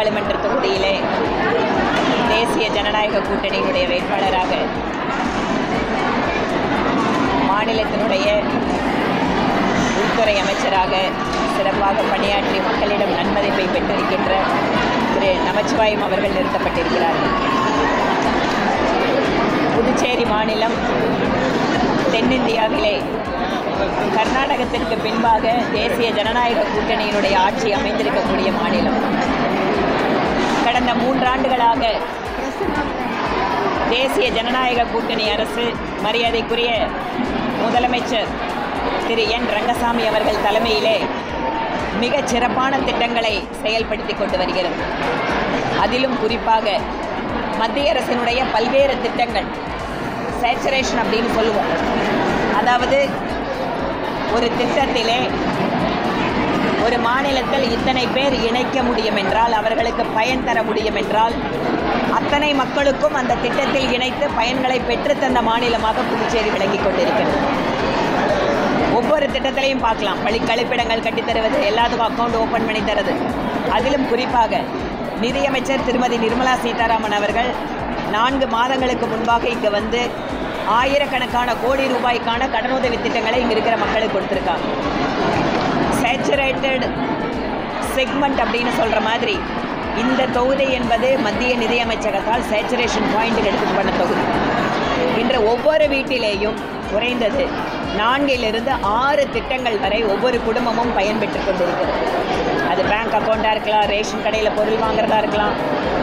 நாடாளுமன்ற தொகுதியிலே தேசிய ஜனநாயக கூட்டணியினுடைய வேட்பாளராக மாநிலத்தினுடைய உள்துறை அமைச்சராக சிறப்பாக பணியாற்றி மக்களிடம் நன்மதிப்பை பெற்றிருக்கின்ற திரு நமச்சிவாயம் அவர்கள் நிறுத்தப்பட்டிருக்கிறார்கள் புதுச்சேரி மாநிலம் தென்னிந்தியாவிலே கர்நாடகத்திற்கு பின்பாக தேசிய ஜனநாயக கூட்டணியினுடைய ஆட்சி அமைந்திருக்கக்கூடிய மாநிலம் கடந்த மூன்றாண்டுகளாக தேசிய ஜனநாயக கூட்டணி அரசு மரியாதைக்குரிய முதலமைச்சர் திரு என் ரங்கசாமி அவர்கள் தலைமையிலே மிகச் சிறப்பான திட்டங்களை செயல்படுத்தி கொண்டு வருகிறது அதிலும் குறிப்பாக மத்திய அரசினுடைய பல்வேறு திட்டங்கள் சேச்சுரேஷன் அப்படின்னு சொல்லுவோம் அதாவது ஒரு திட்டத்திலே ஒரு மாநிலத்தில் இத்தனை பேர் இணைக்க முடியும் என்றால் அவர்களுக்கு பயன் தர முடியும் என்றால் அத்தனை மக்களுக்கும் அந்த திட்டத்தில் இணைத்து பயன்களை பெற்றுத்தந்த மாநிலமாக புதுச்சேரி விளங்கிக் கொண்டிருக்கிறது ஒவ்வொரு திட்டத்திலையும் பார்க்கலாம் பள்ளி கழிப்பிடங்கள் கட்டித் தருவது எல்லாத்துக்கும் அக்கௌண்ட் ஓப்பன் பண்ணி தருது அதிலும் குறிப்பாக நிதியமைச்சர் திருமதி நிர்மலா சீதாராமன் அவர்கள் நான்கு மாதங்களுக்கு முன்பாக இங்கே வந்து ஆயிரக்கணக்கான கோடி ரூபாய்க்கான கடனுதவி திட்டங்களை இங்கே இருக்கிற மக்களுக்கு கொடுத்துருக்காங்க சேச்சுரேட்டட் செக்மெண்ட் அப்படின்னு சொல்கிற மாதிரி இந்த தொகுதி என்பது மத்திய நிதியமைச்சகத்தால் சேச்சுரேஷன் பாயிண்ட் எடுத்து பண்ண தொகுதி இன்று ஒவ்வொரு வீட்டிலேயும் குறைந்தது நான்கிலிருந்து ஆறு திட்டங்கள் வரை ஒவ்வொரு குடும்பமும் பயன்பெற்று கொண்டிருக்கிறது அது பேங்க் அக்கௌண்ட்டாக இருக்கலாம் ரேஷன் கடையில் பொருள் வாங்குறதா இருக்கலாம்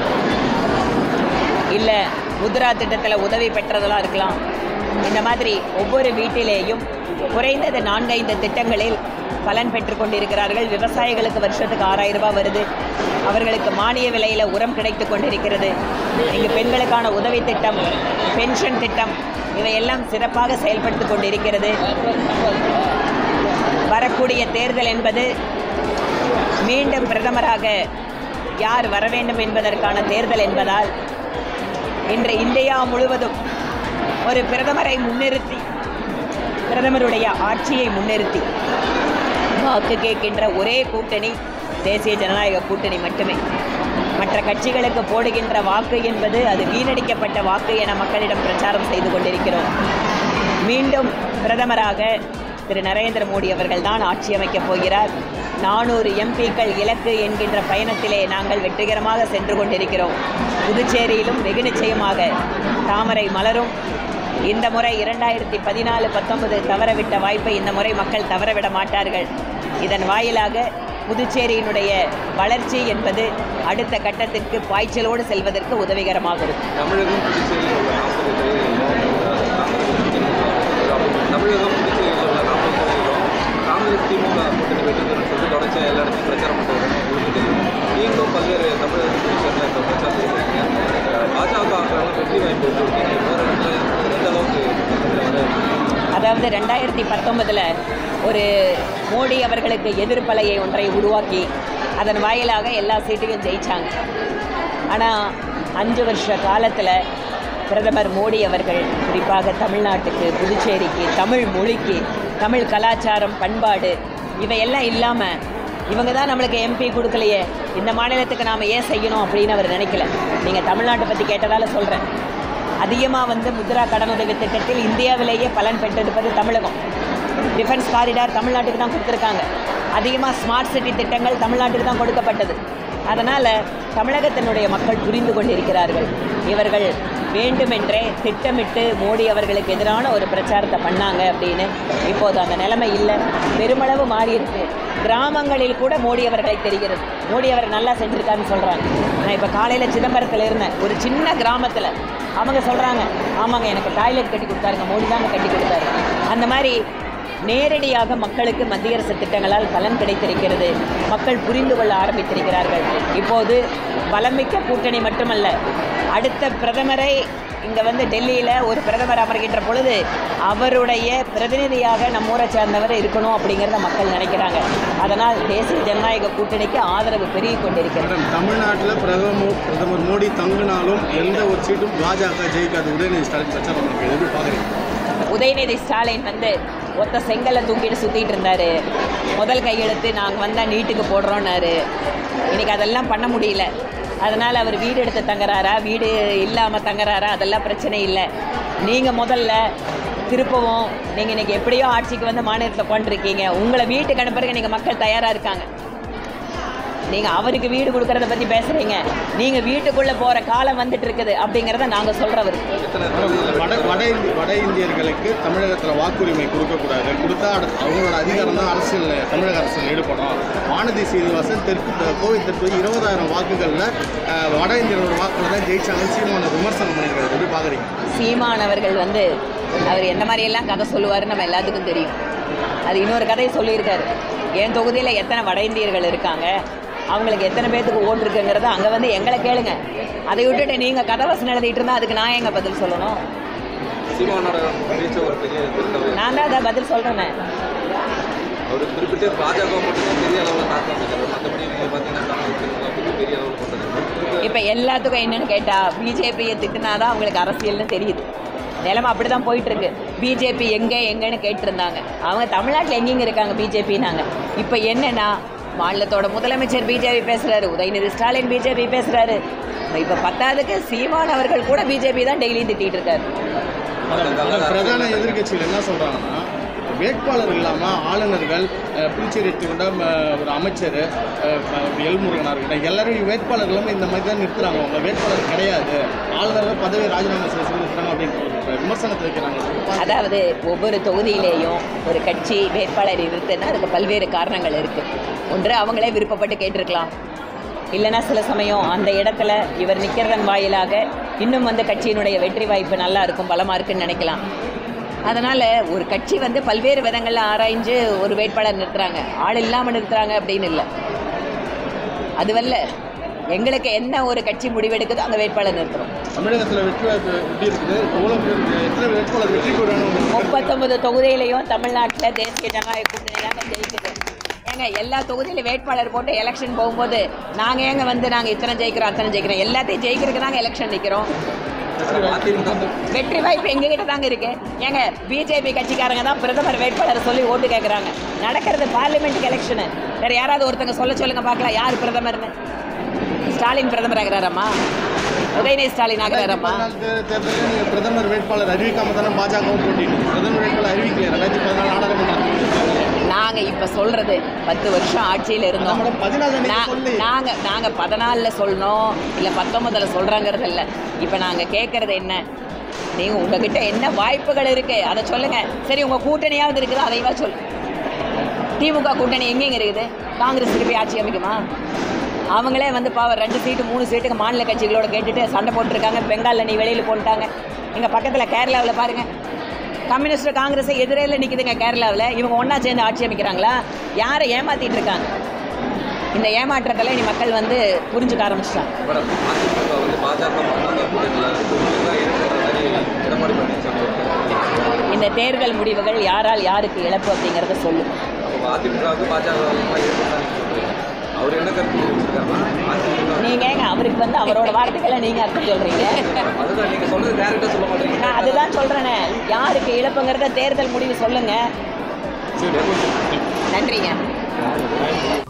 இல்லை முத்ரா திட்டத்தில் உதவி பெற்றதெல்லாம் இருக்கலாம் இந்த மாதிரி ஒவ்வொரு வீட்டிலேயும் குறைந்தது நான்கைந்து திட்டங்களில் பலன் பெற்று கொண்டிருக்கிறார்கள் விவசாயிகளுக்கு வருஷத்துக்கு ஆறாயிரம் ரூபாய் வருது அவர்களுக்கு மானிய விலையில் உரம் கிடைத்து கொண்டிருக்கிறது இங்கு பெண்களுக்கான உதவி திட்டம் பென்ஷன் திட்டம் இவையெல்லாம் சிறப்பாக செயல்படுத்தி கொண்டிருக்கிறது வரக்கூடிய தேர்தல் என்பது மீண்டும் பிரதமராக யார் வர வேண்டும் என்பதற்கான தேர்தல் என்பதால் இன்று இந்தியா முழுவதும் ஒரு பிரதமரை முன்னிறுத்தி பிரதமருடைய ஆட்சியை முன்னிறுத்தி வாக்கு கேட்கின்ற ஒரே கூட்டணி தேசிய ஜனநாயக கூட்டணி மட்டுமே மற்ற கட்சிகளுக்கு போடுகின்ற வாக்கு என்பது அது வீணடிக்கப்பட்ட வாக்கு என மக்களிடம் பிரச்சாரம் செய்து கொண்டிருக்கிறோம் மீண்டும் பிரதமராக திரு நரேந்திர மோடி அவர்கள் தான் ஆட்சி அமைக்கப் போகிறார் நானூறு எம்பிக்கள் இலக்கு என்கின்ற பயணத்திலே நாங்கள் வெற்றிகரமாக சென்று கொண்டிருக்கிறோம் புதுச்சேரியிலும் வெகு நிச்சயமாக தாமரை மலரும் இந்த முறை இரண்டாயிரத்தி பதினாலு பத்தொன்பது தவறவிட்ட வாய்ப்பை இந்த முறை மக்கள் தவறவிட மாட்டார்கள் இதன் வாயிலாக புதுச்சேரியினுடைய வளர்ச்சி என்பது அடுத்த கட்டத்திற்கு பாய்ச்சலோடு செல்வதற்கு உதவிகரமாக இருக்கும் தமிழகம் புதுச்சேரியில் உள்ள நாற்பது தொகுதிகளிலும் தமிழகம் புதுச்சேரியில் உள்ள நாற்பது தொகுதிகளிலும் காங்கிரஸ் திமுக கூட்டணி வெற்றி பெறும் சொல்லிட்டு தொடர்ச்சியாக எல்லா இடத்தையும் பிரச்சாரம் பண்ணுறது உங்களுக்கு தெரியும் நீங்களும் பல்வேறு தமிழக புதுச்சேரியில் இந்த பிரச்சாரம் செய்கிறீங்க பாஜக ஆக்கிறாங்க வெற்றி வாய்ப்பு வச்சுருக்கீங்க போகிற இடத்துல எந்த அளவுக்கு இதுல வந்து அதாவது ரெண்டாயிரத்தி பத்தொன்பதில் ஒரு மோடி அவர்களுக்கு எதிர்ப்பலையை ஒன்றை உருவாக்கி அதன் வாயிலாக எல்லா சீட்டையும் ஜெயிச்சாங்க ஆனால் அஞ்சு வருஷ காலத்தில் பிரதமர் மோடி அவர்கள் குறிப்பாக தமிழ்நாட்டுக்கு புதுச்சேரிக்கு தமிழ் மொழிக்கு தமிழ் கலாச்சாரம் பண்பாடு இவையெல்லாம் இல்லாமல் இவங்க தான் நம்மளுக்கு எம்பி கொடுக்கலையே இந்த மாநிலத்துக்கு நாம் ஏன் செய்யணும் அப்படின்னு அவர் நினைக்கல நீங்கள் தமிழ்நாட்டை பற்றி கேட்டதால் சொல்கிறேன் அதிகமாக வந்து முத்ரா கடனுதவி திட்டத்தில் இந்தியாவிலேயே பலன் பெற்றிருப்பது தமிழகம் டிஃபென்ஸ் காரிடார் தமிழ்நாட்டுக்கு தான் கொடுத்துருக்காங்க அதிகமாக ஸ்மார்ட் சிட்டி திட்டங்கள் தமிழ்நாட்டுக்கு தான் கொடுக்கப்பட்டது அதனால் தமிழகத்தினுடைய மக்கள் புரிந்து கொண்டிருக்கிறார்கள் இவர்கள் வேண்டுமென்றே திட்டமிட்டு மோடி அவர்களுக்கு எதிரான ஒரு பிரச்சாரத்தை பண்ணாங்க அப்படின்னு இப்போது அந்த நிலைமை இல்லை பெருமளவு மாறியிருக்கு கிராமங்களில் கூட மோடி அவர்களை தெரிகிறது மோடி அவர் நல்லா செஞ்சுருக்காருன்னு சொல்கிறாங்க நான் இப்போ காலையில் சிதம்பரத்தில் இருந்தேன் ஒரு சின்ன கிராமத்தில் அவங்க சொல்கிறாங்க ஆமாங்க எனக்கு டாய்லெட் கட்டி கொடுத்தாருங்க மோடி தாங்க கட்டி கொடுத்தாரு அந்த மாதிரி நேரடியாக மக்களுக்கு மத்திய அரசு திட்டங்களால் பலன் கிடைத்திருக்கிறது மக்கள் புரிந்து கொள்ள ஆரம்பித்திருக்கிறார்கள் இப்போது பலமிக்க கூட்டணி மட்டுமல்ல அடுத்த பிரதமரை இங்கே வந்து டெல்லியில் ஒரு பிரதமர் அமர்கின்ற பொழுது அவருடைய பிரதிநிதியாக நம்ம ஊரை சேர்ந்தவர் இருக்கணும் அப்படிங்கிறத மக்கள் நினைக்கிறாங்க அதனால் தேசிய ஜனநாயக கூட்டணிக்கு ஆதரவு பெருகி கொண்டிருக்கிறது மேடம் தமிழ்நாட்டில் பிரதமர் பிரதமர் மோடி தங்கினாலும் எந்த ஒரு சீட்டும் பாஜக ஜெயிக்காது உதயநிதி ஸ்டாலின் பிரச்சாரம் பண்ணுறது எப்படி பார்க்குறீங்க உதயநிதி ஸ்டாலின் வந்து ஒத்த செங்கலை தூக்கிட்டு சுற்றிட்டு இருந்தார் முதல் கையெழுத்து நாங்கள் வந்தால் நீட்டுக்கு போடுறோன்னாரு இன்னைக்கு அதெல்லாம் பண்ண முடியல அதனால் அவர் வீடு எடுத்து தங்குறாரா வீடு இல்லாமல் தங்குறாரா அதெல்லாம் பிரச்சனை இல்லை நீங்கள் முதல்ல திருப்பவும் நீங்கள் இன்றைக்கி எப்படியோ ஆட்சிக்கு வந்து மாநிலத்தில் உட்காந்துருக்கீங்க உங்களை வீட்டுக்கு அனுப்புறதுக்கு நீங்கள் மக்கள் தயாராக இருக்காங்க நீங்கள் அவருக்கு வீடு கொடுக்கறத பற்றி பேசுகிறீங்க நீங்கள் வீட்டுக்குள்ளே போகிற காலம் வந்துட்டு இருக்குது அப்படிங்கிறத நாங்கள் சொல்கிறவருக்கு எத்தனை தொகுதிகளில் வட வட இந்தி வட இந்தியர்களுக்கு தமிழகத்தில் வாக்குரிமை கொடுக்கக்கூடாது கொடுத்தா அடுத்து அவங்களோட அதிகாரம் தான் அரசியல் தமிழக அரசியல் ஈடுபடும் வானதி சீனிவாசன் தெற்கு த- கோவை தெற்கு இருபதாயிரம் வாக்குகளில் அஹ், வட இந்தியர்களோட வாக்குல தான் ஜெயிச்சாங்க சீமான விமர்சனம் பண்ணியிருக்காரு எப்படி பார்க்குறீங்க சீமானவர்கள் வந்து அவர் எந்த மாதிரியெல்லாம் கதை சொல்லுவாருன்னு நம்ம எல்லாத்துக்கும் தெரியும் அது இன்னொரு கதையை சொல்லியிருக்காரு என் தொகுதியில் எத்தனை வட இந்தியர்கள் இருக்காங்க அவங்களுக்கு எத்தனை பேர்த்துக்கு ஓட்டு இருக்குங்கிறத அங்கே வந்து எங்களை கேளுங்க அதை விட்டுட்டு நீங்கள் கதை வசனம் எழுதிட்டு இருந்தால் அதுக்கு நான் எங்க பதில் சொல்லணும் சீமானோட பேச்ச ஒரு பெரிய திருத்தம் நான் தான் அதை பதில் சொல்கிறேனே அவர் குறிப்பிட்டு பாஜக மட்டும்தான் பெரிய அளவில் தாக்கம் இருக்காரு மற்றபடி நீங்கள் பார்த்தீங்கன்னா காங்கிரஸ் எல்லாம் பெரிய பெரிய அளவில் கொண்டது இப்போ எல்லாத்துக்கும் என்னன்னு கேட்டால் பிஜேபியை திட்டுனாதான் அவங்களுக்கு அரசியல்னு தெரியுது நிலைமை அப்படி தான் போயிட்டுருக்கு பிஜேபி எங்கே எங்கேன்னு கேட்டிருந்தாங்க அவங்க தமிழ்நாட்டில் எங்கெங்க இருக்காங்க பிஜேபின்னாங்க இப்போ என்னன்னா மாநிலத்தோட முதலமைச்சர் பிஜேபி பேசுகிறாரு உதயநிதி ஸ்டாலின் பிஜேபி பேசுகிறாரு இப்போ பத்தாவதுக்கு சீமான் அவர்கள் கூட பிஜேபி தான் டெய்லியும் திட்டிகிட்டு இருக்காரு ஆனா, பிரதான எதிர்க்கட்சிகள் என்ன சொல்றாங்கன்னா வேட்பாளர் இல்லாமல் ஆளுநர்கள் அஹ், புதுச்சேரி எடுத்துக்கிட்ட ம- ஒரு அமைச்சர் அஹ், ம- எல் முருகனாக இருக்கட்டும் எல்லாரும் வேட்பாளர் இல்லாமல் இந்த மாதிரி தான் நிறுத்துறாங்க அவங்க வேட்பாளர் கிடையாது ஆளுநர்கள் பதவி ராஜினாமா செய்ய சொல்லியிருக்காங்க அப்படின்னு ஒரு விமர்சனத்தை வைக்கிறாங்க அதாவது ஒவ்வொரு தொகுதியிலேயும் ஒரு கட்சி வேட்பாளர் இருக்குன்னா அதுக்கு பல்வேறு காரணங்கள் இருக்குது ஒன்று அவங்களே விருப்பப்பட்டு கேட்டிருக்கலாம் இல்லைன்னா சில சமயம் அந்த இடத்துல இவர் நிற்கிறதன் வாயிலாக இன்னும் வந்து கட்சியினுடைய வெற்றி வாய்ப்பு நல்லா இருக்கும் பலமாக இருக்குன்னு நினைக்கலாம் அதனால் ஒரு கட்சி வந்து பல்வேறு விதங்களில் ஆராய்ஞ்சு ஒரு வேட்பாளர் நிறுத்துறாங்க ஆள் இல்லாமல் நிறுத்துறாங்க அப்படின்னு இல்லை அதுவல்ல எங்களுக்கு என்ன ஒரு கட்சி முடிவெடுக்குதோ அந்த வேட்பாளர் நிறுத்துறோம் தமிழகத்தில் வெற்றி வாய்ப்பு எப்படி இருக்குது எவ்வளோ பேர் எத்தனை வேட்பாளர் வெற்றி பெறணும் முப்பத்தொன்பது தொகுதியிலையும் தமிழ்நாட்டில் தேசிய ஜனநாயக கூட்டணி தாங்க ஜெயிக்குது ஏங்க எல்லா தொகுதியிலும் வேட்பாளர் போட்டு எலெக்ஷன் போகும்போது நாங்கள் ஏங்க வந்து நாங்கள் இத்தனை ஜெயிக்கிறோம் அத்தனை ஜெயிக்கிறோம் எல்லாத்தையும் ஜெயிக்கிறதுக்கு தாங்க எலெக்ஷன் நிற்கிறோம் அதிமுக வெற்றி வாய்ப்பு எங்ககிட்ட தாங்க இருக்கு ஏங்க பிஜேபி கட்சிக்காரங்க தான் பிரதமர் வேட்பாளரை சொல்லி ஓட்டு கேட்குறாங்க நடக்கிறது பார்லிமெண்ட் எலெக்ஷனு வேற யாராவது ஒருத்தங்க சொல்ல சொல்லுங்க பார்க்கலாம் யார் பிரதமர்னு ஸ்டாலின் பிரதமர் ஆகிறாரம்மா உதயநிதி ஸ்டாலின் ஆகிறாரம்மா தேர்தலில் நீங்கள் பிரதமர் வேட்பாளர் அறிவிக்காம தானே பாஜகவும் போட்டிங்க பிரதமர் வேட்பாளர் அறிவிக்கலையா ரெண்டாயிரத்தி பதினாலு நாடாளுமன்ற நாங்கள் இப்போ சொல்றது பத்து வருஷம் ஆட்சியில் இருந்தோம் மேடம் பதினாலு நீங்க நா- சொல்லி நாங்க நாங்க பதினாலில் சொல்லணும் இல்லை பத்தொன்பதுல சொல்றாங்கிறது இல்லை இப்போ நாங்க கேட்கறது என்ன நீங்க உங்ககிட்ட என்ன வாய்ப்புகள் இருக்கு அதை சொல்லுங்க சரி உங்க கூட்டணியாவது இருக்குது அதைவா சொல்லு திமுக கூட்டணி எங்கெங்க இருக்குது காங்கிரஸ் திருப்பி ஆட்சி அமைக்குமா அவங்களே வந்து பாவம் ரெண்டு சீட்டு மூணு சீட்டுக்கு மாநில கட்சிகளோட கேட்டுட்டு சண்டை போட்டிருக்காங்க பெங்காலில் நீ வெளியில் போட்டாங்க எங்கள் பக்கத்தில் கேரளாவில் பாருங்கள் கம்யூனிஸ்ட் காங்கிரஸ் எதிரில் நிற்குதுங்க கேரளாவில் இவங்க ஒன்றா சேர்ந்து ஆட்சி அமைக்கிறாங்களா யாரை ஏமாத்திட்டு இருக்காங்க இந்த ஏமாற்றத்தில் இனி மக்கள் வந்து புரிஞ்சுக்க ஆரம்பிச்சிட்டாங்க மேடம் அதிமுக வந்து பாஜக மட்டும்தான் கூட்டணியில் இருக்கிற மாதிரி எடப்பாடி பழனிசாமி இருக்காரு இந்த தேர்தல் முடிவுகள் யாரால் யாருக்கு இழப்பு அப்படிங்கிறத சொல்லும் அப்போ அதிமுகவுக்கு பாஜக இருக்குன்னு சொல்றீங்க அவர் என்ன கருத்து தெரிவிச்சிருக்காருன்னா அதிமுக நீங்கள் ஏங்க அவருக்கு வந்து அவரோட வார்த்தைகளை நீங்கள் அர்த்தம் சொல்கிறீங்க அதுதான் நீங்கள் சொல்றது டேரெக்டாக சொல்ல மாட்டீங்க நான் அதுதான் சொல்கிறேனே யாருக்கு இழப்புங்கிறத தேர்தல் முடிவு சொல்லுங்கள் சரி நன்றிங்க